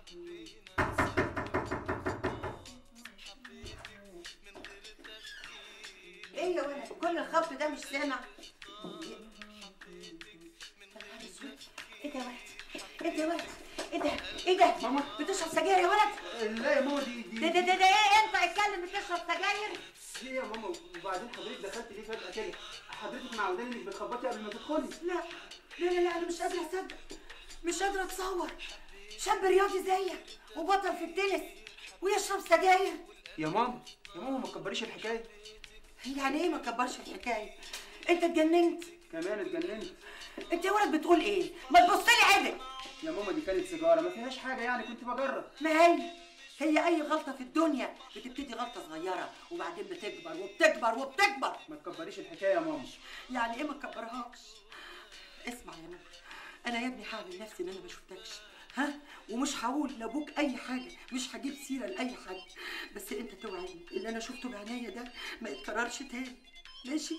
ايه يا ولد كل الخبط ده مش سامع يا نهار اسود. ايه ده يا ولد ايه ده يا ولد ايه ده ايه ده ماما. بتشرب سجاير يا ولد لا يا ماما دي دي ده ده ده, ده ايه انت اتكلم بتشرب سجاير ايه يا ماما وبعدين حضرتك دخلت ليه فجأة كده حضرتك معوداني انك بتخبطي قبل ما تدخلي لا لا لا لا انا مش قادره اصدق مش قادره اتصور شاب رياضي زيك وبطل في التنس ويشرب سجاير يا ماما يا ماما ما تكبريش الحكايه يعني ايه ما كبرش الحكايه انت اتجننت كمان اتجننت انت يا ولد بتقول ايه ما تبص لي عدل يا ماما دي كانت سيجاره ما فيهاش حاجه يعني كنت بجرب ما هي هي اي غلطه في الدنيا بتبتدي غلطه صغيره وبعدين بتكبر وبتكبر وبتكبر ما تكبريش الحكايه يا ماما يعني ايه ما تكبرهاش اسمع يا نور انا يا ابني هعمل نفسي ان انا ما شفتكش ها ومش هقول لابوك اي حاجه مش هجيب سيره لاي حد بس انت توعدني اللي انا شفته بعينيا ده ما يتكررش تاني ماشي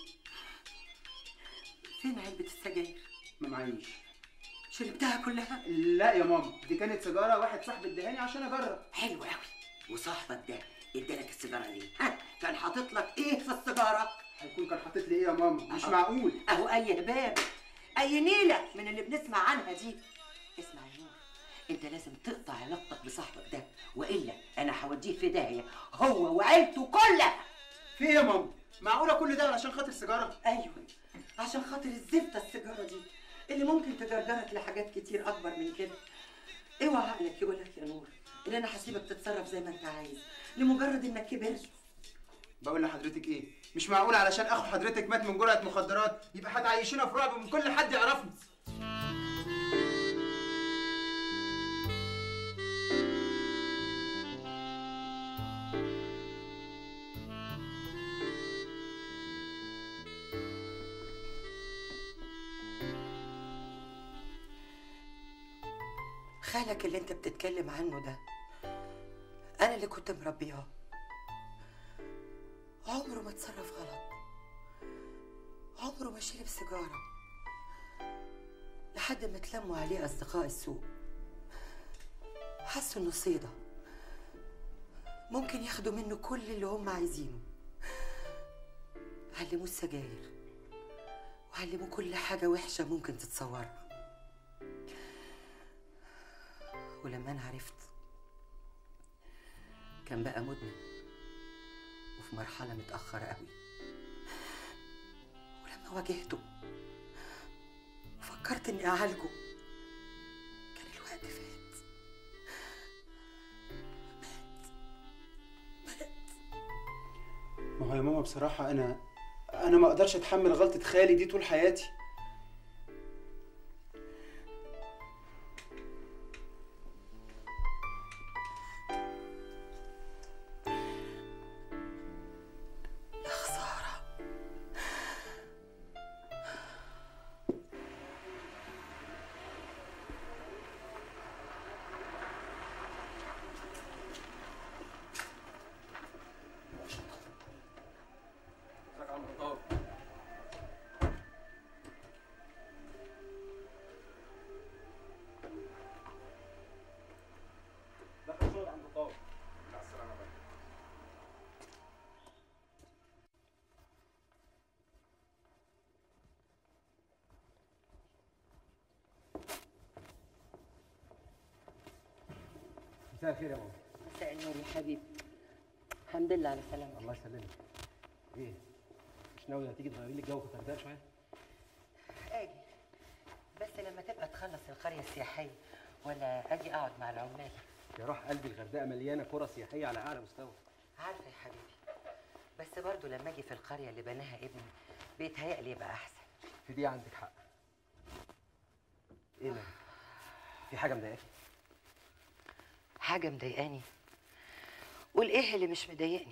فين علبه السجاير ما معيش شربتها كلها لا يا ماما دي كانت سيجاره واحد صاحبي ادهاني عشان اجرب حلو قوي وصاحبك ده ادالك السيجاره ليه ها كان حاطط لك ايه في السيجاره هيكون كان حاطط لي ايه يا ماما مش معقول اهو اي هباب اي نيله من اللي بنسمع عنها دي اسمع يا نور انت لازم تقطع علاقتك بصاحبك ده والا انا هوديه في داهيه هو وعيلته كلها في ايه يا ماما معقوله كل ده علشان خاطر سيجاره ايوه عشان خاطر الزفته السيجاره دي اللي ممكن تجرجرك لحاجات كتير اكبر من كده اوعى عقلك يقول لك يا نور ان انا هسيبك تتصرف زي ما انت عايز لمجرد انك كبرت بقول لحضرتك ايه مش معقول علشان اخو حضرتك مات من جرعه مخدرات يبقى هتعيشنا في رعب من كل حد يعرفنا خالك اللي انت بتتكلم عنه ده انا اللي كنت مربياه عمره ما اتصرف غلط عمره ما شرب سيجاره لحد ما اتلموا عليه اصدقاء السوق حسوا انه صيده ممكن ياخدوا منه كل اللي هم عايزينه علموه السجاير وعلموه كل حاجه وحشه ممكن تتصورها ولما انا عرفت كان بقى مدمن وفي مرحله متاخره قوي ولما واجهته وفكرت اني اعالجه كان الوقت فات ما هو يا ماما بصراحه انا انا ما اقدرش اتحمل غلطه خالي دي طول حياتي يا خساره دخل شغل عند طارق مع السلامه بقى مساء الخير يا ماما مساء النور يا حبيبي الحمد لله على سلامتك الله يسلمك ايه مش ناويه تيجي تغيري لي الجو في الغردقه شويه اجي بس لما تبقى تخلص القريه السياحيه ولا اجي اقعد مع العمال يا روح قلبي الغردقه مليانه قرى سياحيه على اعلى مستوى عارفه يا حبيبي بس برضو لما اجي في القريه اللي بناها ابني بيتهيألي يبقى احسن في دي عندك حق ايه مالك في حاجه مضايقاكي حاجه مضايقاني قول ايه اللي مش مضايقني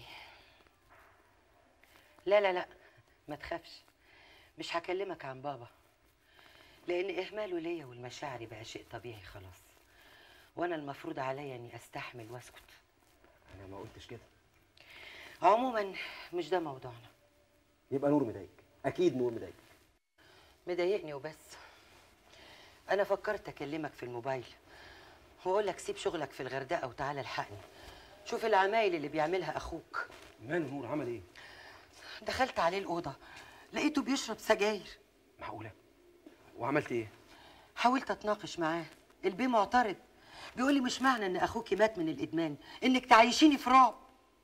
لا لا لا ما تخافش مش هكلمك عن بابا لان اهماله ليا والمشاعر بقى شيء طبيعي خلاص وانا المفروض عليا اني استحمل واسكت انا ما قلتش كده عموما مش ده موضوعنا يبقى نور مضايقك اكيد نور مضايقك مضايقني وبس انا فكرت اكلمك في الموبايل واقول لك سيب شغلك في الغردقه وتعالى الحقني شوف العمايل اللي بيعملها اخوك مان نور عمل ايه دخلت عليه الاوضه لقيته بيشرب سجاير معقوله وعملت ايه حاولت اتناقش معاه البيه معترض بيقول لي مش معنى ان اخوكي مات من الادمان انك تعيشيني في رعب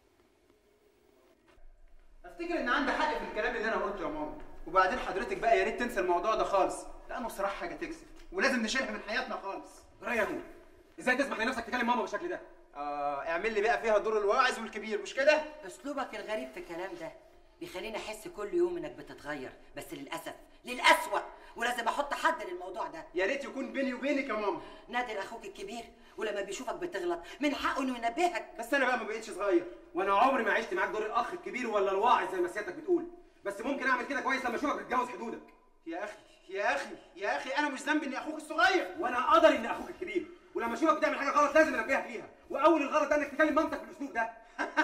افتكر ان عندي حق في الكلام اللي انا قلته يا ماما وبعدين حضرتك بقى يا ريت تنسى الموضوع ده خالص لانه بصراحه حاجه تكسف ولازم نشيلها من حياتنا خالص رايا نور ازاي تسمح لنفسك تكلم ماما بالشكل ده اه اعمل لي بقى فيها دور الواعظ والكبير مش كده اسلوبك الغريب في الكلام ده بيخليني احس كل يوم انك بتتغير بس للاسف للاسوأ ولازم احط حد للموضوع ده يا ريت يكون بيني وبينك يا ماما نادر اخوك الكبير ولما بيشوفك بتغلط من حقه انه ينبهك بس انا بقى ما بقتش صغير وانا عمري ما عشت معاك دور الاخ الكبير ولا الواعظ زي ما سيادتك بتقول بس ممكن اعمل كده كويس لما اشوفك بتتجاوز حدودك يا اخي يا اخي يا اخي انا مش ذنبي اني اخوك الصغير وانا قدر ان اخوك الكبير ولما اشوفك بتعمل حاجه غلط لازم انبهك ليها واول الغلط ده انك تكلم مامتك بالاسلوب ده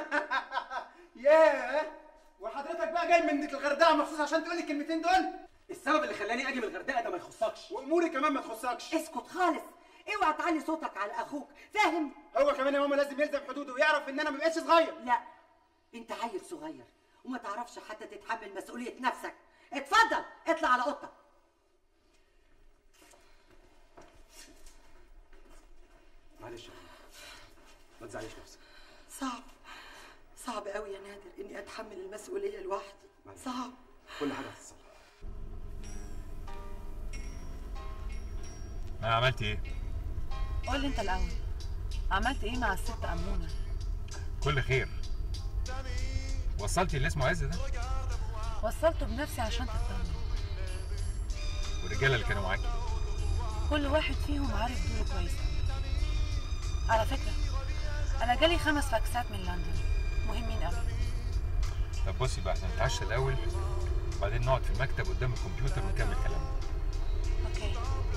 ياه وحضرتك بقى جاي من الغردقه مخصوص عشان تقول لي الكلمتين دول السبب اللي خلاني اجي من الغردقه ده ما يخصكش واموري كمان ما تخصكش اسكت خالص اوعى تعلي صوتك على اخوك فاهم هو كمان يا ماما لازم يلزم حدوده ويعرف ان انا ما بقتش صغير لا انت عيل صغير وما تعرفش حتى تتحمل مسؤوليه نفسك اتفضل اطلع على اوضتك معلش يا ماما. ما تزعليش نفسك صعب صعب قوي يا نادر اني اتحمل المسؤوليه لوحدي معلش. صعب كل حاجه هتتصلح ما عملت ايه؟ قول لي انت الاول عملت ايه مع الست امونه كل خير وصلتي اللي اسمه عز ده وصلته بنفسي عشان تطمن والرجاله اللي كانوا معاكي كل واحد فيهم عارف دوره كويس أوي. على فكره انا جالي خمس فاكسات من لندن مهمين قوي طب بصي بقى احنا نتعشى الاول وبعدين نقعد في المكتب قدام الكمبيوتر ونكمل كلامنا اوكي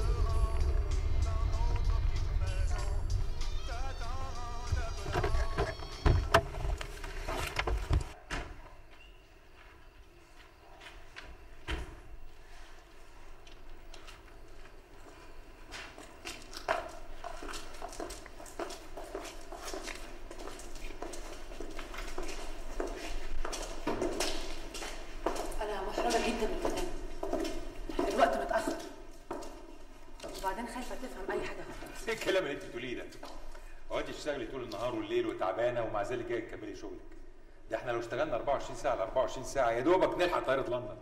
انا محرجه جدا من الكلام الوقت متاخر وبعدين خايفه تفهم اي حاجه غلط ايه الكلام اللي انت بتقوليه ده؟ اقعدي تشتغلي طول النهار والليل وتعبانه ومع ذلك جايه تكملي شغلك ده احنا لو اشتغلنا 24 ساعه على 24 ساعه يا دوبك نلحق طياره لندن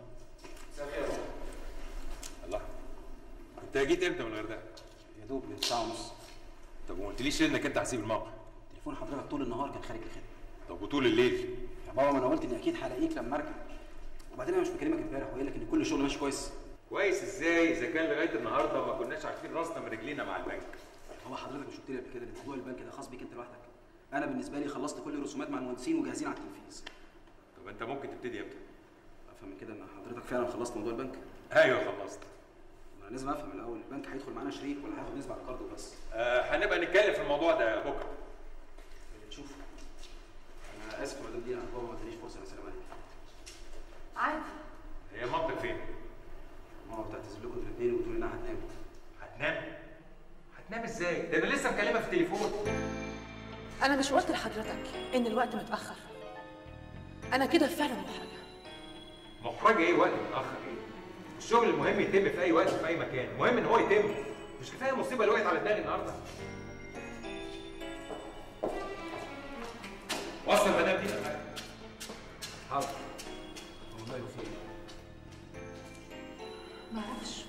الله انت جيت امتى من الغردقه؟ يا دوب من ساعة ونص طب وما قلتليش ليه انك انت هتسيب الموقع؟ تليفون حضرتك طول النهار كان خارج الخدمة طب وطول الليل؟ يا بابا ما انا قلت اني اكيد هلاقيك لما ارجع وبعدين انا مش بكلمك امبارح وقايل لك ان كل الشغل ماشي كويس كويس ازاي اذا كان لغايه النهارده ما كناش عارفين راسنا من رجلينا مع البنك هو حضرتك مش قلت لي قبل كده ان موضوع البنك ده خاص بيك انت لوحدك انا بالنسبه لي خلصت كل الرسومات مع المهندسين وجاهزين على التنفيذ طب انت ممكن تبتدي امتى؟ افهم من كده ان حضرتك فعلا خلصت موضوع البنك ايوه خلصت انا لازم افهم الاول البنك هيدخل معانا شريك ولا هياخد نسبه على القرض وبس آه هنبقى نتكلم في الموضوع ده بكره اللي تشوفه انا اسف يا مدام دي انا بابا ما ادانيش فرصه اسلم عليك عادي هي مامتك فين؟ ماما بتعتذر لكم انتوا الاثنين وبتقول انها هتنام هتنام؟ هتنام ازاي؟ ده انا لسه مكلمها في التليفون انا مش قلت لحضرتك ان الوقت متاخر انا كده فعلا محرجه محرجه ايه وقت متاخر ايه؟ الشغل المهم يتم في اي وقت في اي مكان، المهم ان هو يتم مش كفايه المصيبه اللي وقعت على دماغي النهارده وصل المدام دي حاضر والله يوفقك معرفش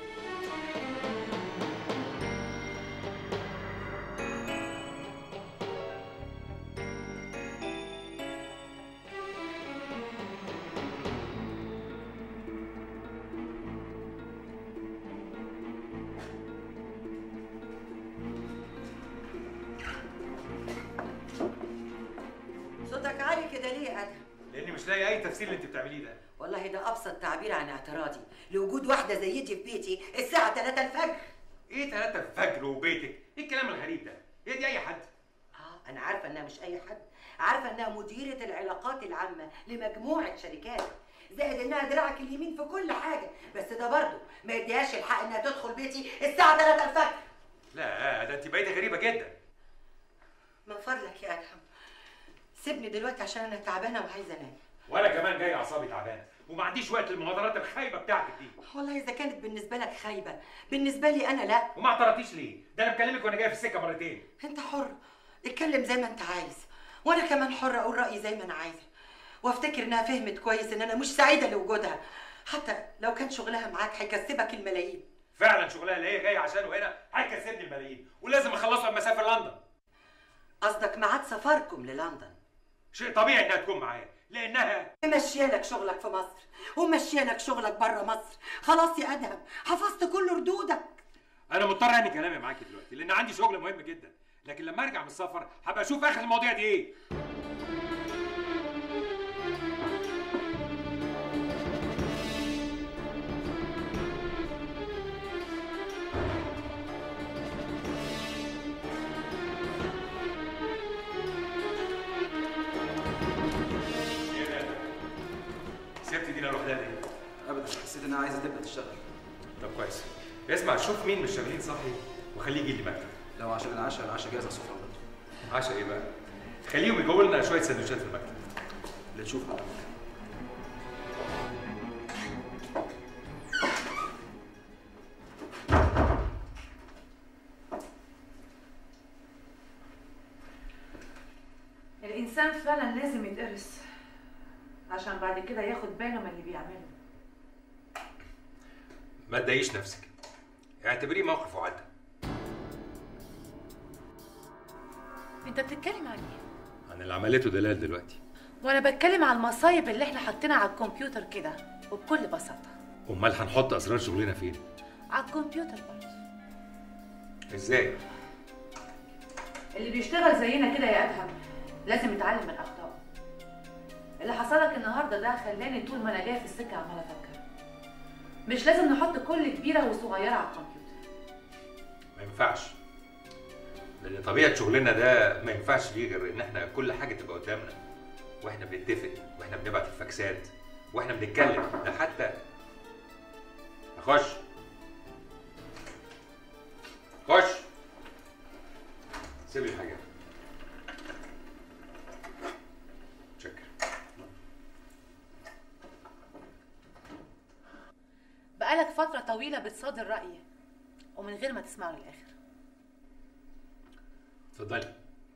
صوتك عالي كده ليه يا ادهم لاني مش لاقي اي تفسير اللي انت بتعمليه ده والله ده ابسط تعبير عن اعتراضي لوجود واحده زي دي في بيتي الساعه 3 الفجر ايه 3 الفجر وبيتك؟ ايه الكلام الغريب ده؟ هي دي اي حد؟ اه انا عارفه انها مش اي حد عارفه انها مديره العلاقات العامه لمجموعه شركات زائد انها دراعك اليمين في كل حاجه بس ده برضه ما يديهاش الحق انها تدخل بيتي الساعه 3 الفجر لا ده انت بقيتي غريبه جدا من فضلك يا ادهم سيبني دلوقتي عشان انا تعبانه وعايزه انام وانا كمان جاي اعصابي تعبانه وما عنديش وقت للمهاترات الخايبه بتاعتك دي والله اذا كانت بالنسبه لك خايبه بالنسبه لي انا لا وما اعترضتيش ليه ده انا مكلمك وانا جاي في السكه مرتين انت حر اتكلم زي ما انت عايز وانا كمان حر اقول رايي زي ما انا عايزه وافتكر انها فهمت كويس ان انا مش سعيده لوجودها حتى لو كان شغلها معاك هيكسبك الملايين فعلا شغلها اللي هي جايه عشانه هنا هيكسبني الملايين ولازم اخلصها لما اسافر لندن قصدك ميعاد سفركم للندن شيء طبيعي انها تكون معايا لانها ممشيه لك شغلك في مصر ومشيه لك شغلك بره مصر خلاص يا ادهم حفظت كل ردودك انا مضطر انهي كلامي معاكي دلوقتي لان عندي شغل مهم جدا لكن لما ارجع من السفر هبقى اشوف اخر المواضيع دي ايه إيه ده؟ سبت دينا لوحدها ليه؟ ابدا حسيت انها عايزه تبدا تشتغل طب كويس اسمع شوف مين من الشغالين صحي وخليه يجي لي مكتب لو عشان العشاء العشاء جاهز على السفره برضه عشاء ايه بقى؟ خليهم يجوا لنا شويه سندوتشات في المكتب اللي تشوف حضرتك الإنسان فعلا لازم يتقرص عشان بعد كده ياخد باله من اللي بيعمله ما تضايقيش نفسك اعتبريه موقف وعدى انت بتتكلم عن ايه؟ عن اللي عملته دلال دلوقتي وانا بتكلم على المصايب اللي احنا حاطينها على الكمبيوتر كده وبكل بساطة امال هنحط اسرار شغلنا فين؟ على الكمبيوتر برضه ازاي؟ اللي بيشتغل زينا كده يا ادهم لازم يتعلم من اخطائه اللي حصلك النهارده ده خلاني طول ما انا جايه في السكه عماله افكر مش لازم نحط كل كبيره وصغيره على الكمبيوتر ما ينفعش لان طبيعه شغلنا ده ما ينفعش فيه غير ان احنا كل حاجه تبقى قدامنا واحنا بنتفق واحنا بنبعت الفاكسات واحنا بنتكلم ده حتى اخش خش سيب لي الحاجات شكرا بقالك فتره طويله بتصادر رايي ومن غير ما تسمعه للاخر اتفضلي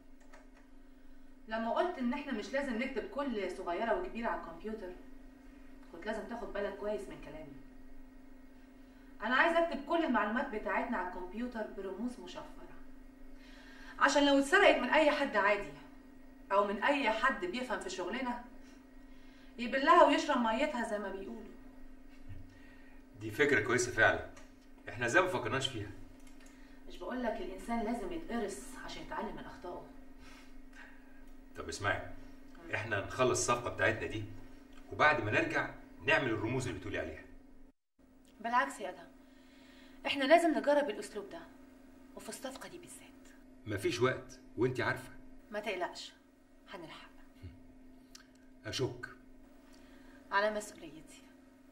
لما قلت ان احنا مش لازم نكتب كل صغيره وكبيره على الكمبيوتر كنت لازم تاخد بالك كويس من كلامي انا عايزه اكتب كل المعلومات بتاعتنا على الكمبيوتر برموز مشفره عشان لو اتسرقت من اي حد عادي او من اي حد بيفهم في شغلنا يبلها ويشرب ميتها زي ما بيقولوا دي فكره كويسه فعلا احنا ازاي ما فكرناش فيها مش بقول لك الانسان لازم يتقرص عشان يتعلم من اخطائه طب اسمعي احنا نخلص الصفقه بتاعتنا دي وبعد ما نرجع نعمل الرموز اللي بتقولي عليها بالعكس يا ادهم احنا لازم نجرب الاسلوب ده وفي الصفقه دي بالذات مفيش وقت وانت عارفه ما تقلقش هنلحق اشك على مسؤوليتي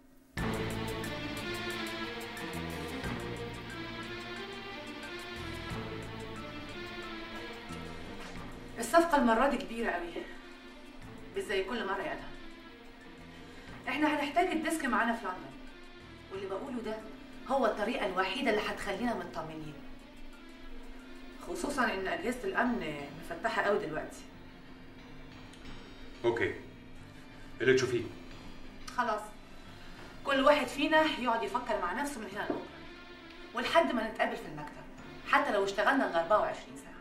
الصفقة المرة دي كبيرة قوي مش زي كل مرة يا أدهم احنا هنحتاج الديسك معانا في لندن واللي بقوله ده هو الطريقة الوحيدة اللي هتخلينا مطمنين خصوصا ان أجهزة الأمن مفتحة قوي دلوقتي اوكي اللي تشوفيه خلاص كل واحد فينا يقعد يفكر مع نفسه من هنا لبكره ولحد ما نتقابل في المكتب حتى لو اشتغلنا ال 24 ساعة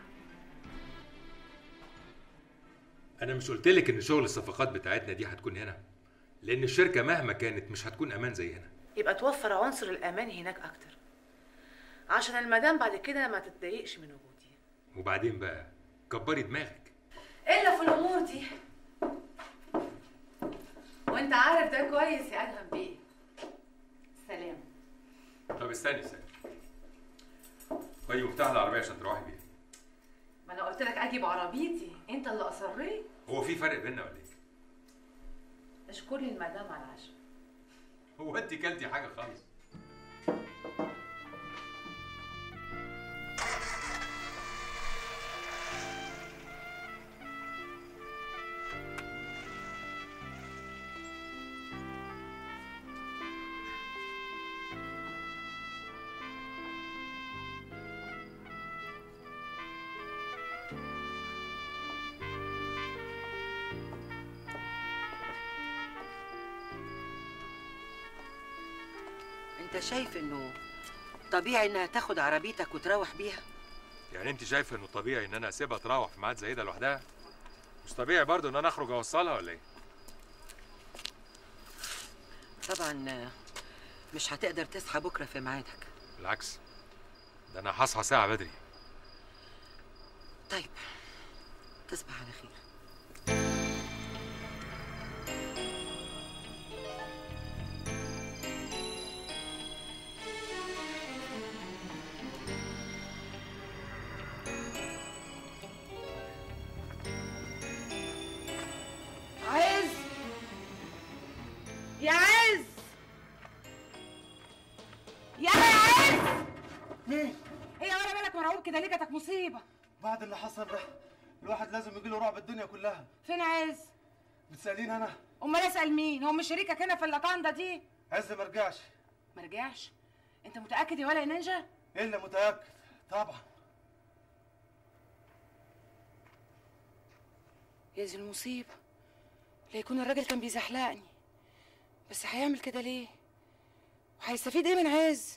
انا مش قلت لك ان شغل الصفقات بتاعتنا دي هتكون هنا لان الشركه مهما كانت مش هتكون امان زي هنا يبقى توفر عنصر الأمان هناك أكتر عشان المدام بعد كده ما تتضايقش من وجودي وبعدين بقى كبري دماغك إلا في الأمور دي وأنت عارف ده كويس يا أدهم بيه سلام طب استني استني خدي مفتاح العربيه عشان تروحي بيها ما أنا قلت لك أجي بعربيتي أنت اللي أصريت هو في فرق بيننا ولا ايه اشكر لي المدام على العشاء هو انت كلتي حاجه خالص انت شايف انه طبيعي انها تاخد عربيتك وتروح بيها يعني انت شايفه انه طبيعي ان انا اسيبها تروح في ميعاد زي ده لوحدها مش طبيعي برضه ان انا اخرج اوصلها ولا ايه طبعا آه، مش هتقدر تصحى بكره في ميعادك بالعكس ده انا هصحى ساعه بدري طيب تصبح على خير عز يا عز يا عز مين؟ ايه يا ولا بالك مرعوب كده ليه جاتك مصيبه بعد اللي حصل ده الواحد لازم يجي له رعب الدنيا كلها فين عز بتسألين انا امال اسال مين هو مش شريكك هنا في اللقانده دي عز ما رجعش ما رجعش انت متاكد يا ولا يا نينجا الا متأكد طبعا يا دي المصيبه لا يكون الراجل كان بيزحلقني بس هيعمل كده ليه وهيستفيد ايه من عز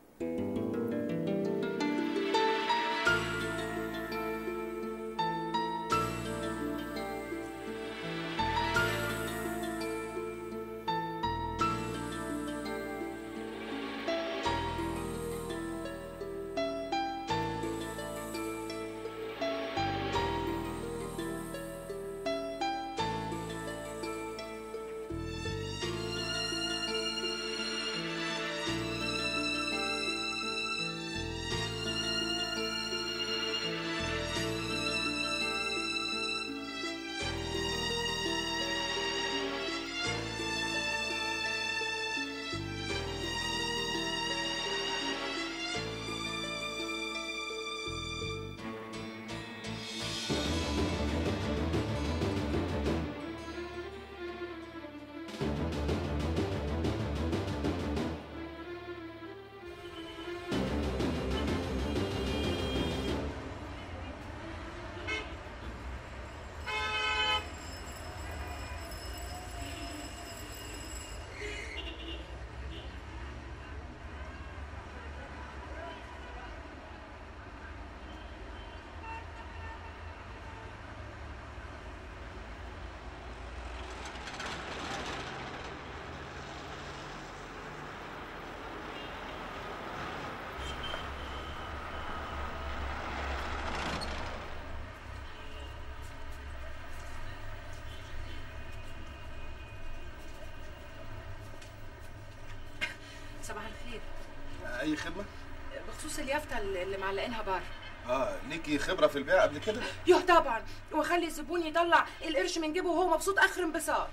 صباح الخير اي خدمه بخصوص اليافطه اللي معلقينها بره اه ليكي خبره في البيع قبل كده يوه طبعا واخلي الزبون يطلع القرش من جيبه وهو مبسوط اخر انبساط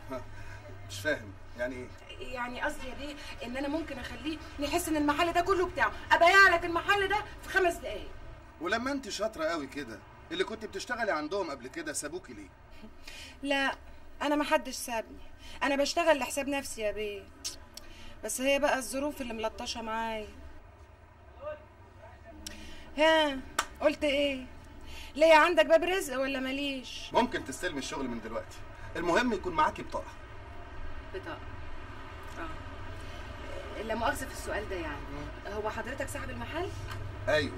مش فاهم يعني ايه يعني قصدي يا بيه ان انا ممكن اخليه يحس ان المحل ده كله بتاعه ابيع لك المحل ده في خمس دقايق ولما انت شاطره قوي كده اللي كنت بتشتغلي عندهم قبل كده سابوكي ليه لا انا ما حدش سابني انا بشتغل لحساب نفسي يا بيه بس هي بقى الظروف اللي ملطشه معايا ها قلت ايه ليه عندك باب رزق ولا ماليش ممكن تستلمي الشغل من دلوقتي المهم يكون معاكي بطاقه بطاقه اه لا مؤاخذه في السؤال ده يعني هو حضرتك صاحب المحل ايوه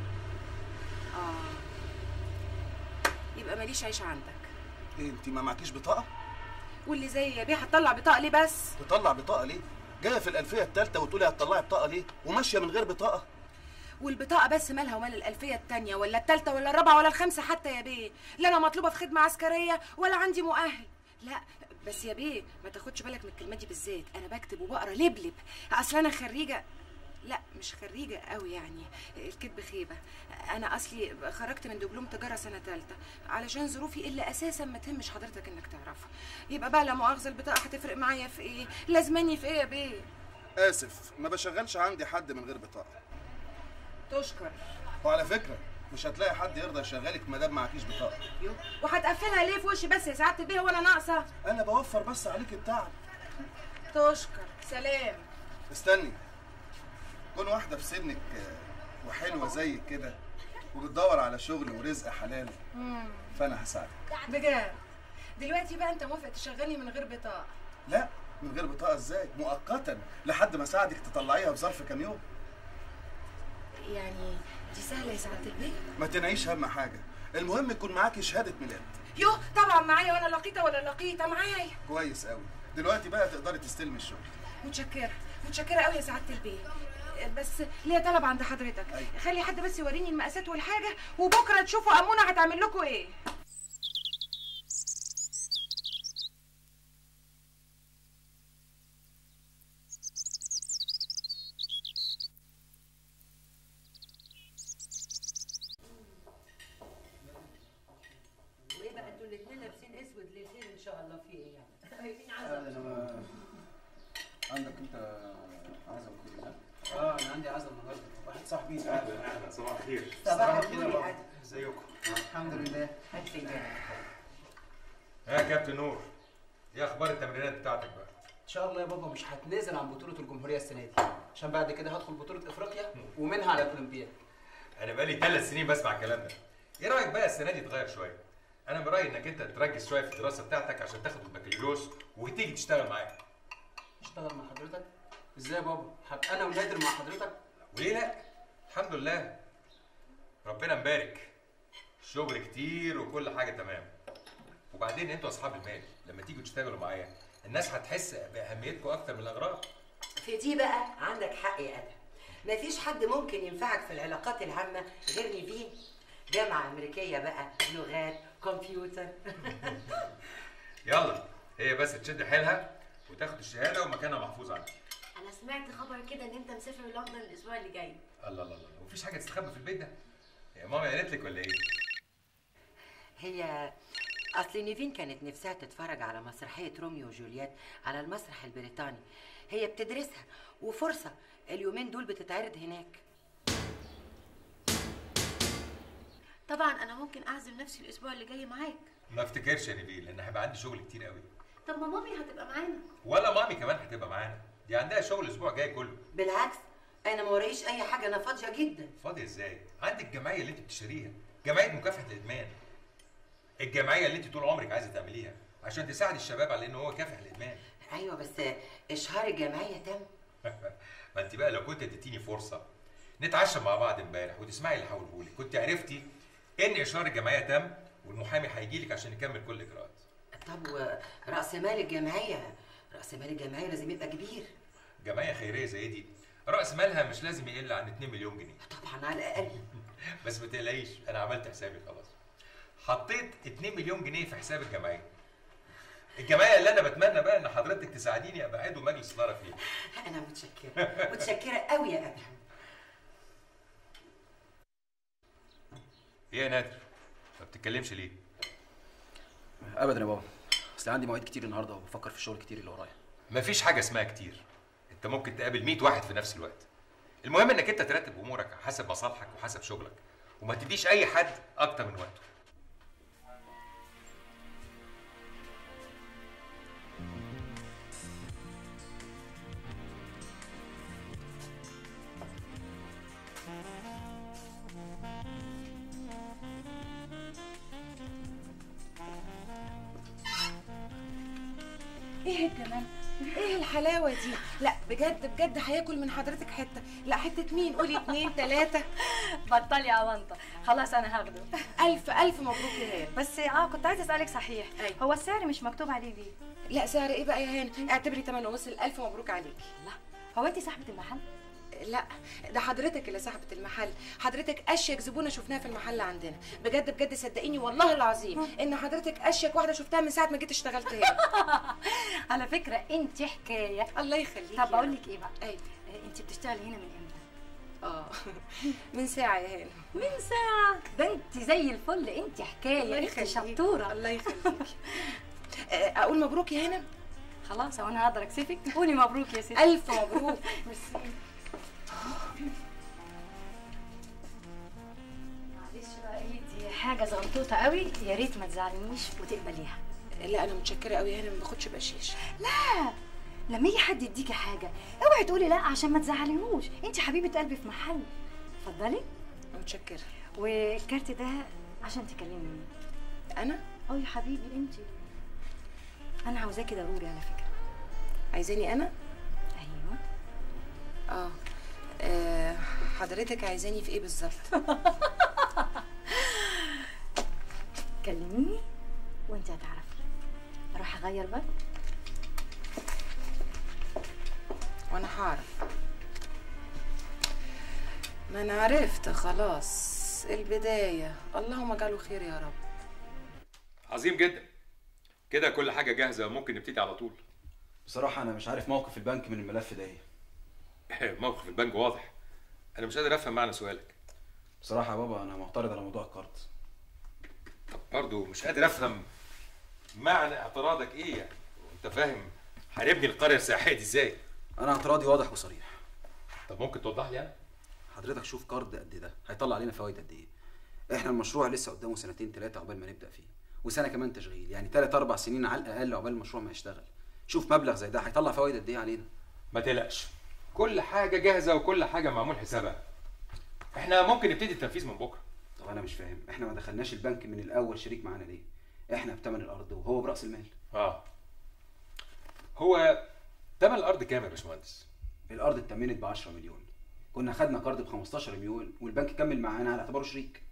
اه يبقى ماليش عيش عندك ايه انت ما معكيش بطاقه واللي زي يا بيه هتطلع بطاقه ليه بس تطلع بطاقه ليه جايه في الالفيه الثالثه وتقولي هتطلعي بطاقه ليه وماشيه من غير بطاقه والبطاقه بس مالها ومال الالفيه التانية ولا التالتة ولا الرابعه ولا الخامسه حتى يا بيه لا انا مطلوبه في خدمه عسكريه ولا عندي مؤهل لا بس يا بيه ما تاخدش بالك من الكلمه دي بالذات انا بكتب وبقرا لبلب اصل انا خريجه لا مش خريجه قوي يعني الكذب خيبه انا اصلي خرجت من دبلوم تجاره سنه ثالثه علشان ظروفي اللي اساسا ما تهمش حضرتك انك تعرفها يبقى بقى لا مؤاخذه البطاقه هتفرق معايا في ايه لازماني في ايه يا بيه اسف ما بشغلش عندي حد من غير بطاقه تشكر وعلى فكره مش هتلاقي حد يرضى يشغلك ما دام معكيش بطاقه يو وهتقفلها ليه في وشي بس يا سعاده البيه وانا ناقصه انا بوفر بس عليك التعب تشكر سلام استني كون واحده في سنك آه، وحلوه زيك كده وبتدور على شغل ورزق حلال فانا هساعدك بجد دلوقتي بقى انت موافق تشغلني من غير بطاقه لا من غير بطاقه ازاي مؤقتا لحد ما اساعدك تطلعيها في ظرف كام يوم يعني دي سهله يا سعاده البيه ما تنعيش هم حاجه المهم يكون معاكي شهاده ميلاد يوه طبعا معايا وانا لقيته ولا لقيته معايا كويس قوي دلوقتي بقى تقدري تستلمي الشغل متشكره متشكره قوي يا سعاده البيه بس ليا طلب عند حضرتك أيوة. خلي حد بس يوريني المقاسات والحاجه وبكره تشوفوا امونه هتعمل لكم ايه وايه بقى انتوا الاثنين لابسين اسود ليه خير ان شاء الله في ايه يعني؟ مين ابدا عزم؟ انا عندك انت عزم كل ده اه انا عندي عزم النهارده واحد صاحبي اهلا اهلا صباح الخير صباح كده النور يا بقى. عدل ازيكم الحمد لله هات فنجان يا كابتن نور ايه اخبار التمرينات بتاعتك بقى ان شاء الله يا بابا مش هتنازل عن بطوله الجمهوريه السنه دي عشان بعد كده هدخل بطوله افريقيا ومنها على الاولمبياد انا بقالي ثلاث سنين بسمع الكلام ده ايه رايك بقى السنه دي تغير شويه انا برايي انك انت تركز شويه في الدراسه بتاعتك عشان تاخد البكالوريوس وتيجي تشتغل معايا اشتغل مع حضرتك ازاي يا بابا هبقى انا ونادر مع حضرتك وليه لا الحمد لله ربنا مبارك الشغل كتير وكل حاجه تمام وبعدين انتوا اصحاب المال لما تيجوا تشتغلوا معايا الناس هتحس باهميتكم اكتر من الاغراض في دي بقى عندك حق يا ادم مفيش حد ممكن ينفعك في العلاقات العامه غير نيفين جامعه امريكيه بقى لغات كمبيوتر يلا هي بس تشد حيلها وتاخد الشهاده ومكانها محفوظ عندك انا سمعت خبر كده ان انت مسافر لندن الاسبوع اللي جاي الله الله الله مفيش حاجه تستخبى في البيت ده يا ماما قالت لك ولا ايه هي اصل نيفين كانت نفسها تتفرج على مسرحيه روميو وجولييت على المسرح البريطاني هي بتدرسها وفرصه اليومين دول بتتعرض هناك طبعا انا ممكن اعزم نفسي الاسبوع اللي جاي معاك ما افتكرش يا نبيل لان هيبقى عندي شغل كتير قوي طب ما مامي هتبقى معانا ولا مامي كمان هتبقى معانا دي عندها شغل الاسبوع الجاي كله بالعكس انا ما ورايش اي حاجه انا فاضيه جدا فاضيه ازاي عندك الجمعيه اللي انت بتشتريها جمعيه مكافحه الادمان الجمعيه اللي انت طول عمرك عايزه تعمليها عشان تساعد الشباب على ان هو يكافح الادمان ايوه بس اشهار الجمعيه تم ما انت بقى لو كنت اديتيني فرصه نتعشى مع بعض امبارح وتسمعي اللي هقوله لك كنت عرفتي ان اشهار الجمعيه تم والمحامي هيجي لك عشان يكمل كل الاجراءات طب وراس مال الجمعيه راس مال الجمعيه لازم يبقى كبير جمعيه خيريه زي دي راس مالها مش لازم يقل عن 2 مليون جنيه طبعا على الاقل بس ما تقلقيش انا عملت حسابي خلاص حطيت 2 مليون جنيه في حساب الجمعيه الجمعيه اللي انا بتمنى بقى ان حضرتك تساعديني ابقى عضو مجلس اداره فيها انا متشكره متشكره قوي يا ادهم ايه يا نادر ما بتتكلمش ليه ابدا يا بابا اصل عندي مواعيد كتير النهارده وبفكر في الشغل كتير اللي ورايا مفيش حاجه اسمها كتير انت ممكن تقابل 100 واحد في نفس الوقت المهم انك انت ترتب امورك حسب مصالحك وحسب شغلك وما تديش اي حد اكتر من وقته ايه الجمال ايه الحلاوه دي لا بجد بجد هياكل من حضرتك حته لا حته مين قولي اتنين تلاته بطلي يا ونطه خلاص انا هاخده الف الف مبروك يا هان بس اه كنت عايزه اسالك صحيح أيوة. هو السعر مش مكتوب عليه ليه لا سعر ايه بقى يا هان اعتبري تمن وصل الف مبروك عليكي لا هو انت صاحبه المحل لا ده حضرتك اللي صاحبة المحل حضرتك اشيك زبونة شفناها في المحل عندنا بجد بجد صدقيني والله العظيم ان حضرتك اشيك واحدة شفتها من ساعة ما جيت اشتغلت هنا على فكره انت حكايه الله يخليكي طب اقول لك ايه بقى ايوه انت بتشتغلي هنا من امتى اه من ساعة يا هان من ساعه ده انت زي الفل انت الله حكايه انت يخليكي. شطوره الله يخليكي آه، اقول مبروك يا هنا خلاص هو انا هقدر اكسفك قولي مبروك يا ستي الف مبروك ميرسي معلش بقى ايه دي حاجه زغنطوطه قوي يا ريت ما تزعلنيش وتقبليها لا انا متشكرة قوي يا هنا ما باخدش بقشيش لا لما يجي حد يديكي حاجه اوعي تقولي لا عشان ما تزعليهوش انت حبيبه قلبي في محل اتفضلي متشكرة والكارت ده عشان تكلميني انا اه يا حبيبي انت انا عاوزاكي ضروري على فكره عايزاني انا ايوه اه آه، حضرتك عايزاني في ايه بالظبط كلميني وانت هتعرفي اروح اغير بقى وانا هعرف ما انا عرفت خلاص البدايه اللهم اجعله خير يا رب عظيم جدا كده كل حاجه جاهزه ممكن نبتدي على طول بصراحه انا مش عارف موقف البنك من الملف ده ايه موقف البنك واضح انا مش قادر افهم معنى سؤالك بصراحه يا بابا انا معترض على موضوع الكارت طب برضه مش قادر افهم معنى اعتراضك ايه يعني انت فاهم هنبني القريه السياحيه دي ازاي انا اعتراضي واضح وصريح طب ممكن توضح لي انا حضرتك شوف كارد قد ده هيطلع علينا فوائد قد ايه احنا المشروع لسه قدامه سنتين ثلاثه عقبال ما نبدا فيه وسنه كمان تشغيل يعني ثلاث اربع سنين على الاقل عقبال المشروع ما يشتغل شوف مبلغ زي ده هيطلع فوائد قد ايه علينا ما تقلقش كل حاجه جاهزه وكل حاجه معمول حسابها احنا ممكن نبتدي التنفيذ من بكره طب انا مش فاهم احنا ما دخلناش البنك من الاول شريك معانا ليه احنا بتمن الارض وهو براس المال اه هو تمن الارض كام يا باشمهندس الارض اتمنت ب 10 مليون كنا خدنا قرض ب 15 مليون والبنك كمل معانا على اعتباره شريك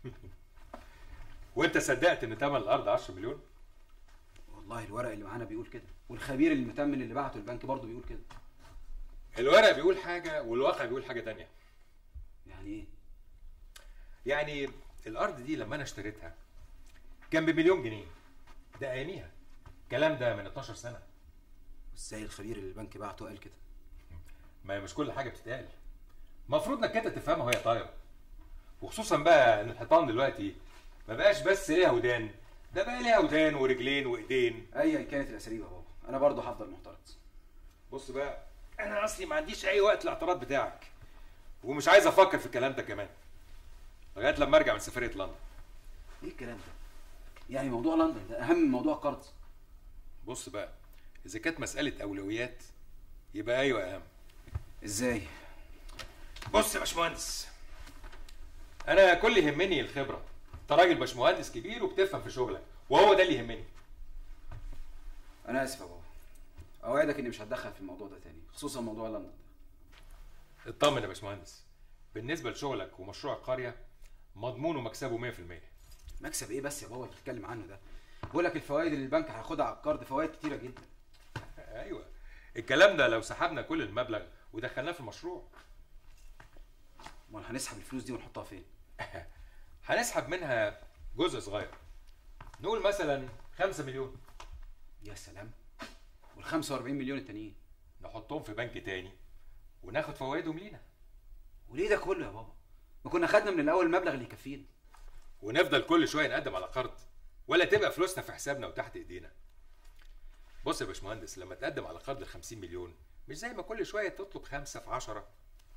وانت صدقت ان تمن الارض 10 مليون والله الورق اللي معانا بيقول كده والخبير المتمن اللي بعته البنك برضه بيقول كده الورق بيقول حاجه والواقع بيقول حاجه تانية يعني ايه يعني الارض دي لما انا اشتريتها كان بمليون جنيه ده اياميها الكلام ده من 12 سنه ازاي الخبير اللي البنك بعته قال كده ما هي مش كل حاجه بتتقال المفروض انك انت تفهمها وهي طايره وخصوصا بقى ان الحيطان دلوقتي ما بقاش بس ليها ودان ده بقى ليها ودان ورجلين وايدين ايا كانت الاساليب يا بابا انا برضه هفضل معترض بص بقى انا اصلي ما عنديش اي وقت الاعتراض بتاعك ومش عايز افكر في الكلام ده كمان لغايه لما ارجع من سفريه لندن ايه الكلام ده يعني موضوع لندن ده اهم من موضوع القرض بص بقى اذا كانت مساله اولويات يبقى ايوه اهم ازاي بص يا باشمهندس انا كل اللي يهمني الخبره انت راجل باشمهندس كبير وبتفهم في شغلك وهو ده اللي يهمني انا اسف يا بابا اوعدك اني مش هتدخل في الموضوع ده تاني خصوصا موضوع لندن ده اطمن يا باشمهندس بالنسبه لشغلك ومشروع القريه مضمون ومكسبه 100% مكسب ايه بس يا بابا اللي بتتكلم عنه ده بقول لك الفوائد اللي البنك هياخدها على القرض فوائد كتيره جدا ايوه الكلام ده لو سحبنا كل المبلغ ودخلناه في المشروع امال هنسحب الفلوس دي ونحطها فين هنسحب منها جزء صغير نقول مثلا 5 مليون يا سلام وال 45 مليون التانيين نحطهم في بنك تاني وناخد فوائدهم لينا وليه ده كله يا بابا ما كنا خدنا من الاول المبلغ اللي يكفينا ونفضل كل شويه نقدم على قرض ولا تبقى فلوسنا في حسابنا وتحت ايدينا بص يا باشمهندس لما تقدم على قرض ال 50 مليون مش زي ما كل شويه تطلب خمسه في عشرة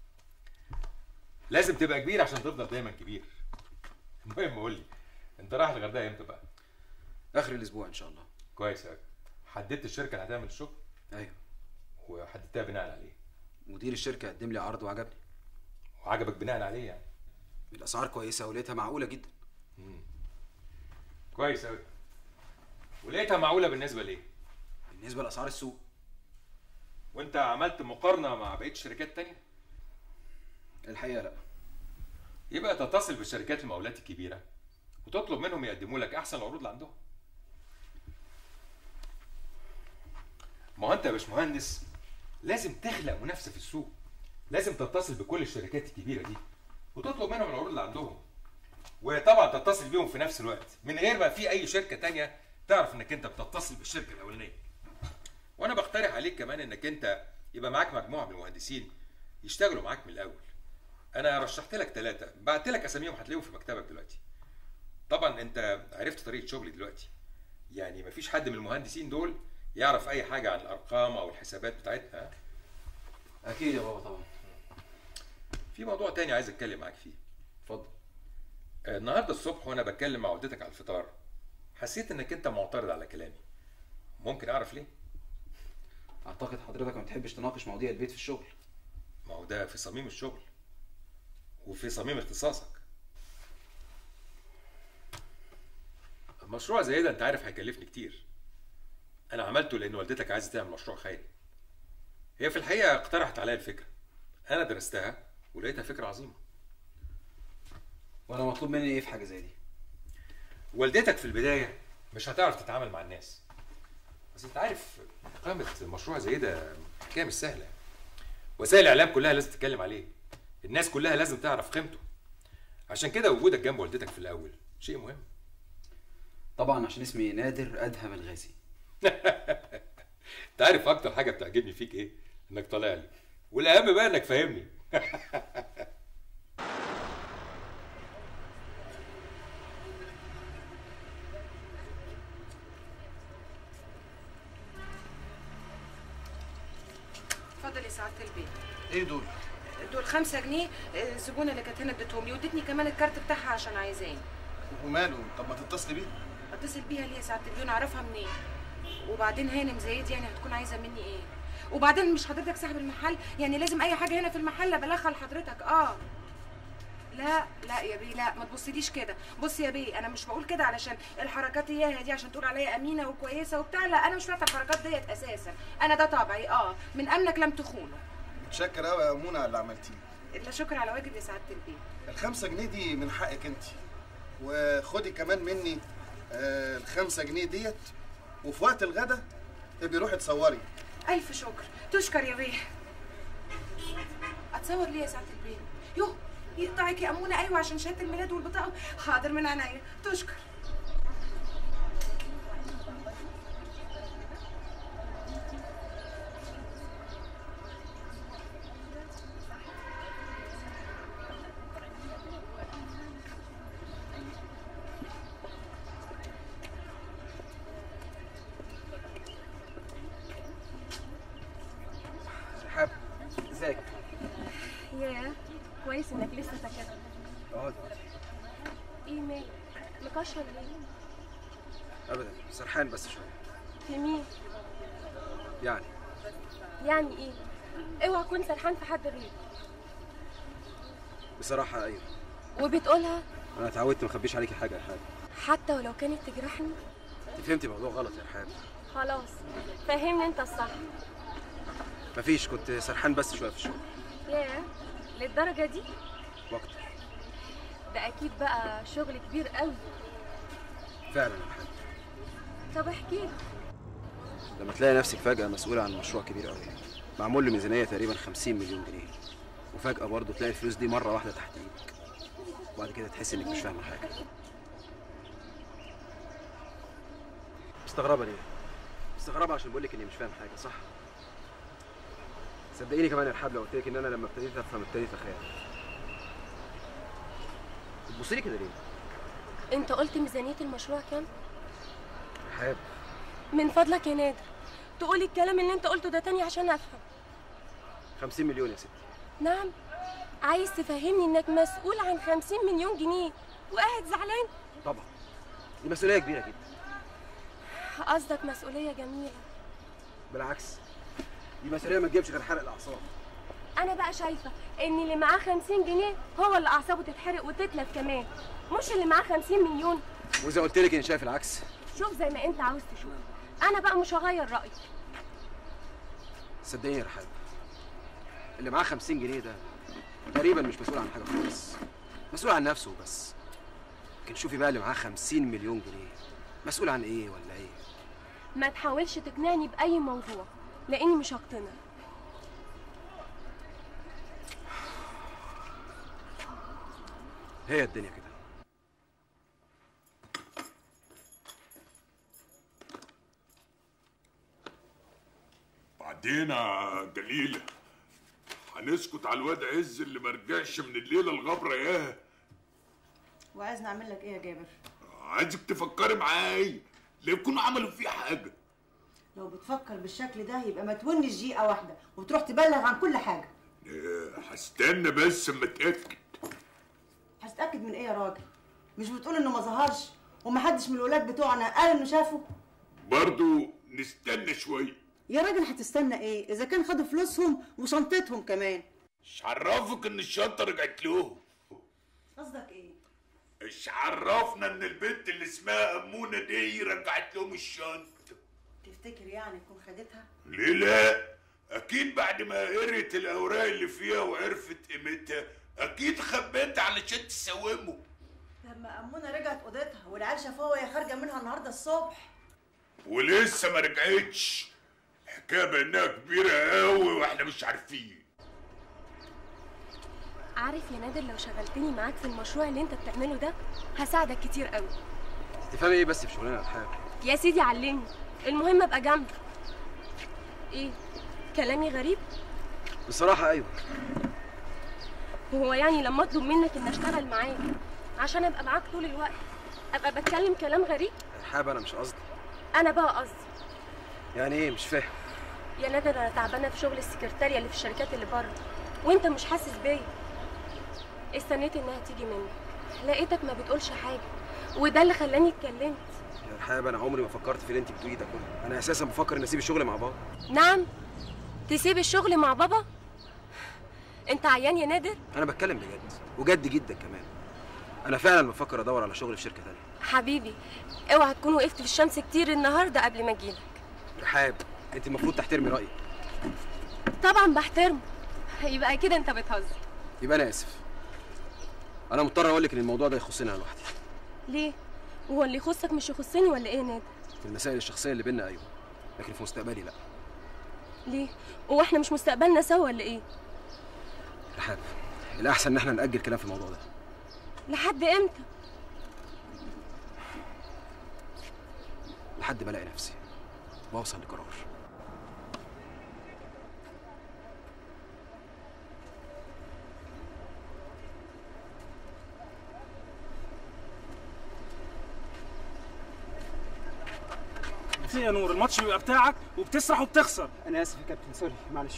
لازم تبقى كبير عشان تفضل دايما كبير المهم قول لي انت رايح الغردقه امتى بقى اخر الاسبوع ان شاء الله كويس قوي حددت الشركه اللي هتعمل الشغل ايوه وحددتها بناء عليه مدير الشركه قدم لي عرض وعجبني وعجبك بناء عليه يعني الاسعار كويسه ولقيتها معقوله جدا كويس قوي ولقيتها معقوله بالنسبه ليه بالنسبه لاسعار السوق وانت عملت مقارنه مع بقيه الشركات التانية الحقيقه لا يبقى تتصل بالشركات المقاولات الكبيره وتطلب منهم يقدموا لك احسن العروض اللي عندهم ما هو انت يا باشمهندس لازم تخلق منافسه في السوق لازم تتصل بكل الشركات الكبيره دي وتطلب منهم العروض اللي عندهم وطبعا تتصل بيهم في نفس الوقت من غير ما في اي شركه تانية تعرف انك انت بتتصل بالشركه الاولانيه وانا بقترح عليك كمان انك انت يبقى معاك مجموعه من المهندسين يشتغلوا معاك من الاول انا رشحت لك ثلاثه بعت لك اساميهم هتلاقيهم في مكتبك دلوقتي طبعا انت عرفت طريقه شغلي دلوقتي يعني مفيش حد من المهندسين دول يعرف اي حاجه عن الارقام او الحسابات بتاعتها اكيد يا بابا طبعا في موضوع تاني عايز اتكلم معاك فيه اتفضل النهارده الصبح وانا بتكلم مع والدتك على الفطار حسيت انك انت معترض على كلامي ممكن اعرف ليه اعتقد حضرتك ما بتحبش تناقش مواضيع البيت في الشغل ما هو ده في صميم الشغل وفي صميم اختصاصك مشروع زي ده انت عارف هيكلفني كتير انا عملته لان والدتك عايزه تعمل مشروع خيري هي في الحقيقه اقترحت عليا الفكره انا درستها ولقيتها فكره عظيمه وانا مطلوب مني ايه في حاجه زي دي والدتك في البدايه مش هتعرف تتعامل مع الناس بس انت عارف اقامه مشروع زي ده حكايه مش سهله وسائل الاعلام كلها لازم تتكلم عليه الناس كلها لازم تعرف قيمته عشان كده وجودك جنب والدتك في الاول شيء مهم طبعا عشان اسمي نادر ادهم الغازي انت عارف اكتر حاجه بتعجبني فيك ايه انك طالع لي والاهم بقى انك فاهمني اتفضل يا سعاده البيت ايه دول دول خمسة جنيه آه، الزبونه اللي كانت هنا اديتهم لي وادتني كمان الكارت بتاعها عشان عايزاه وماله طب ما تتصلي بيه اتصل بيها ليه يا سعاده البيت اعرفها منين وبعدين هانم زايد يعني هتكون عايزه مني ايه وبعدين مش حضرتك صاحب المحل يعني لازم اي حاجه هنا في المحل ابلغها لحضرتك اه لا لا يا بيه لا ما تبصليش كده بص يا بيه انا مش بقول كده علشان الحركات اياها دي عشان تقول عليا امينه وكويسه وبتاع لا انا مش فاهمه الحركات ديت اساسا انا ده طبعي اه من امنك لم تخونه متشكر قوي يا منى على اللي عملتيه لا شكر على واجب يا سعاده البيت الخمسة جنيه دي من حقك انت وخدي كمان مني آه الخمسة جنيه ديت وفي وقت الغدا ابقي روحي تصوري الف شكر تشكر يا بيه اتصور ليه يا سعاده البيت يوه يقطعك يا امونه ايوه عشان شهاده الميلاد والبطاقه حاضر من عينيا تشكر رحاب ازيك ياه كويس انك لسه فاكرها اقعد ايه مالك مكشر ليه ابدا سرحان بس شويه في مين يعني يعني ايه اوعى تكون سرحان في حد غيري بصراحه ايوه وبتقولها انا اتعودت ما اخبيش عليكي حاجه يا رحاب حتى ولو كانت تجرحني انت فهمتي الموضوع غلط يا رحاب خلاص فهمني انت الصح مفيش كنت سرحان بس شويه في الشغل ياه للدرجه دي وقت ده اكيد بقى شغل كبير قوي فعلا يا رحاب طب احكي لي لما تلاقي نفسك فجاه مسؤوله عن مشروع كبير قوي معمول له ميزانيه تقريبا 50 مليون جنيه وفجاه برضه تلاقي الفلوس دي مره واحده تحت ايدك وبعد كده تحس انك مش فاهمه حاجه مستغربه ليه مستغربه عشان بقول لك اني مش فاهم حاجه صح صدقيني كمان يا رحاب لو قلت لك ان انا لما ابتديت افهم ابتديت اخاف بتبصي لي كده ليه انت قلت ميزانيه المشروع كام رحاب من فضلك يا نادر تقولي الكلام اللي انت قلته ده تاني عشان افهم 50 مليون يا ستي نعم عايز تفهمني انك مسؤول عن 50 مليون جنيه وقاعد زعلان طبعا دي مسؤوليه كبيره جدا قصدك مسؤوليه جميله بالعكس دي مسؤوليه ما تجيبش غير حرق الاعصاب انا بقى شايفه ان اللي معاه 50 جنيه هو اللي اعصابه تتحرق وتتلف كمان مش اللي معاه 50 مليون واذا قلت لك اني شايف العكس شوف زي ما انت عاوز تشوف انا بقى مش هغير رايي صدقيني يا رحاب اللي معاه 50 جنيه ده تقريبا مش مسؤول عن حاجه خالص مسؤول عن نفسه بس لكن شوفي بقى اللي معاه 50 مليون جنيه مسؤول عن ايه ولا ايه ما تحاولش تقنعني باي موضوع لاني مش هقتنع هي الدنيا كده بعدين يا جليلة هنسكت على الواد عز اللي مرجعش من الليلة الغبرة ياه وعايز نعمل لك ايه يا جابر عايزك تفكري معايا لا يكونوا عملوا فيه حاجة لو بتفكر بالشكل ده يبقى ما تونش دقيقه واحده وتروح تبلغ عن كل حاجه إيه، هستنى بس اما اتأكد هتتاكد من ايه يا راجل مش بتقول انه ما ظهرش ومحدش من الولاد بتوعنا قال انه شافه برضو نستنى شوية يا راجل هتستنى ايه اذا كان خدوا فلوسهم وشنطتهم كمان مش عرفك ان الشنطة رجعت لهم قصدك ايه مش عرفنا ان البنت اللي اسمها امونة دي رجعت لهم الشنطة تفتكر يعني تكون خدتها ليه لا اكيد بعد ما قريت الاوراق اللي فيها وعرفت قيمتها اكيد خبيت علشان تسومه لما امونه رجعت اوضتها والعيال شافوها وهي خارجه منها النهارده الصبح ولسه ما رجعتش حكايه بانها كبيره قوي واحنا مش عارفين عارف يا نادر لو شغلتني معاك في المشروع اللي انت بتعمله ده هساعدك كتير قوي تفهمي ايه بس في شغلنا يا رحاب يا سيدي علمني المهم ابقى جنبك ايه كلامي غريب بصراحه ايوه وهو يعني لما اطلب منك ان اشتغل معاك عشان ابقى معاك طول الوقت ابقى بتكلم كلام غريب يا رحاب انا مش قصدي انا بقى قصدي يعني ايه مش فاهم يا نادر انا تعبانه في شغل السكرتاريه اللي في الشركات اللي بره وانت مش حاسس بيا استنيت انها تيجي منك لقيتك ما بتقولش حاجه وده اللي خلاني اتكلمت يا رحاب انا عمري ما فكرت في اللي انت بتقوليه ده كله انا اساسا بفكر ان اسيب الشغل مع بابا نعم تسيب الشغل مع بابا انت عيان يا نادر انا بتكلم بجد وجد جدا كمان انا فعلا بفكر ادور على شغل في شركه تانية حبيبي اوعى تكون وقفت في الشمس كتير النهارده قبل ما اجيلك رحاب انت المفروض تحترمي رايي طبعا بحترمه يبقى كده انت بتهزر يبقى انا اسف انا مضطر اقول لك ان الموضوع ده يخصني انا لوحدي ليه هو اللي يخصك مش يخصني ولا ايه يا نادر في المسائل الشخصيه اللي بينا ايوه لكن في مستقبلي لا ليه هو احنا مش مستقبلنا سوا ولا ايه رحاب الاحسن ان احنا ناجل كلام في الموضوع ده لحد امتى لحد ما الاقي نفسي واوصل لقرار في يا نور الماتش بيبقى بتاعك وبتسرح وبتخسر انا اسف يا كابتن سوري معلش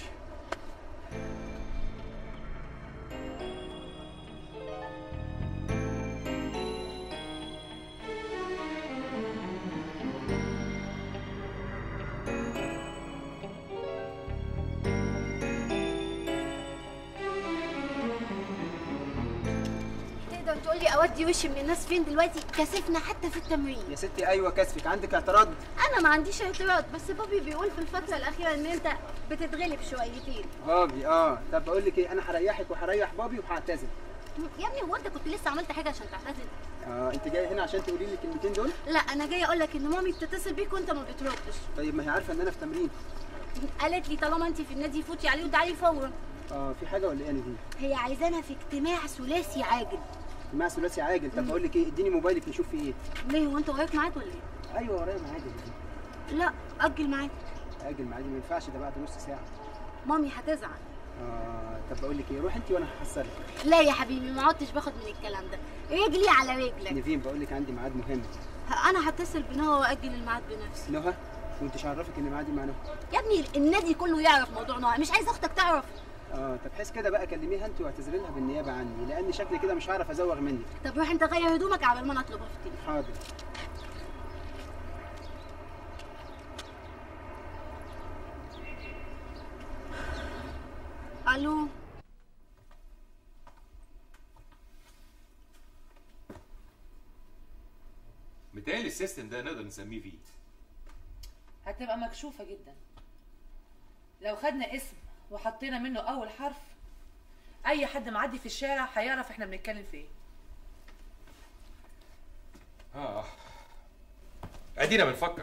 تقدر تقولي اودي وشي من الناس فين دلوقتي كسفنا حتى في التمرين يا ستي ايوه كسفك عندك اعتراض انا ما عنديش اعتراض بس بابي بيقول في الفتره الاخيره ان انت بتتغلب شويتين بابي اه طب بقول لك ايه انا هريحك وهريح بابي وهعتذر يا ابني هو انت كنت لسه عملت حاجه عشان تعتذر اه انت جاي هنا عشان تقولي لي الكلمتين دول لا انا جايه اقول لك ان مامي بتتصل بيك وانت ما بتردش طيب ما هي عارفه ان انا في تمرين قالت لي طالما انت في النادي فوتي عليه وتعالي فورا اه في حاجه ولا ايه يا نادين هي عايزانا في اجتماع ثلاثي عاجل مع ثلاثي عاجل طب بقول لك ايه اديني موبايلك نشوف فيه ايه ليه هو انت وراك ميعاد ولا ايه ايوه ورايا ميعاد يا نادين لا اجل ميعاد اجل ميعادي ما ينفعش ده بعد نص ساعه مامي هتزعل اه طب بقول لك ايه روح انت وانا هحصلك لا يا حبيبي ما عدتش باخد من الكلام ده رجلي على رجلك نيفين بقول لك عندي ميعاد مهم انا هتصل بنهى واجل الميعاد بنفسي نهى وانت مش عارفك ان ميعادي مع نهى يا ابني النادي كله يعرف موضوع نهى مش عايز اختك تعرف اه طب حس كده بقى كلميها انت واعتذري لها بالنيابه عني لان شكلي كده مش هعرف ازوغ منك طب روح انت غير هدومك على ما انا اطلب اختي حاضر الو متهيألي السيستم ده نقدر نسميه فيه هتبقى مكشوفة جدا لو خدنا اسم وحطينا منه أول حرف أي حد معدي في الشارع هيعرف احنا بنتكلم في ايه اه ادينا بنفكر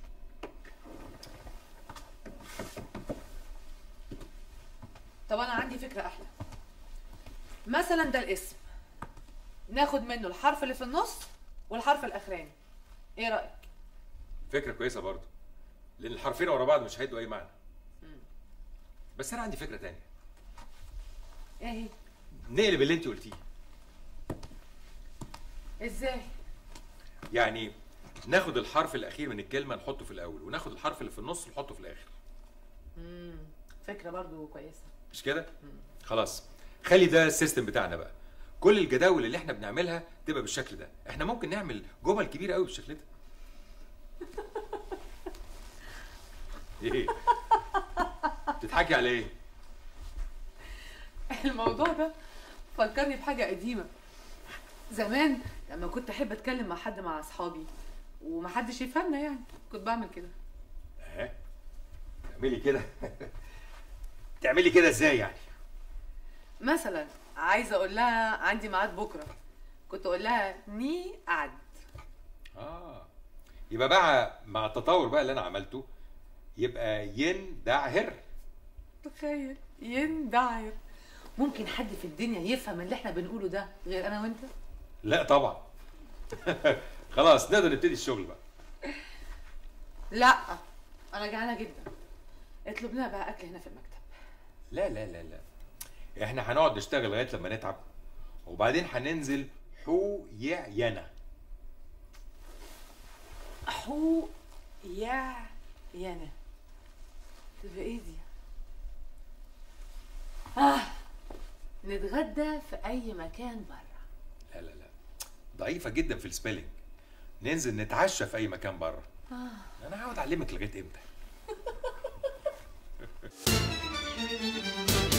طب أنا عندي فكرة أحلى مثلا ده الاسم ناخد منه الحرف اللي في النص والحرف الأخراني ايه رأيك؟ فكره كويسه برضه لان الحرفين ورا بعض مش هيدوا اي معنى بس انا عندي فكره تانية ايه هي؟ نقلب اللي انت قلتيه ازاي؟ يعني ناخد الحرف الاخير من الكلمه نحطه في الاول وناخد الحرف اللي في النص نحطه في الاخر مم. فكرة برضو كويسة مش كده خلاص خلي ده السيستم بتاعنا بقى كل الجداول اللي احنا بنعملها تبقى بالشكل ده احنا ممكن نعمل جمل كبيره قوي بالشكل ده ايه بتضحكي على ايه الموضوع ده فكرني بحاجة قديمة زمان لما كنت أحب أتكلم مع حد مع أصحابي ومحدش يفهمنا يعني كنت بعمل كده اهي اعملي كده تعملي كده ازاي يعني مثلا عايزه اقول لها عندي ميعاد بكره كنت اقول لها ني قعد اه يبقى بقى مع التطور بقى اللي انا عملته يبقى ين دعهر تخيل يندعر ممكن حد في الدنيا يفهم اللي احنا بنقوله ده غير انا وانت لا طبعا خلاص نقدر نبتدي الشغل بقى لا انا جعانه جدا اطلب لنا بقى اكل هنا في المكتب لا لا لا لا احنا هنقعد نشتغل لغايه لما نتعب وبعدين هننزل حو يا ينا حو يا يانا تبقى ايه دي اه نتغدى في اي مكان بره لا لا لا ضعيفه جدا في السبيلنج ننزل نتعشى في اي مكان بره آه. انا هقعد اعلمك لغايه امتى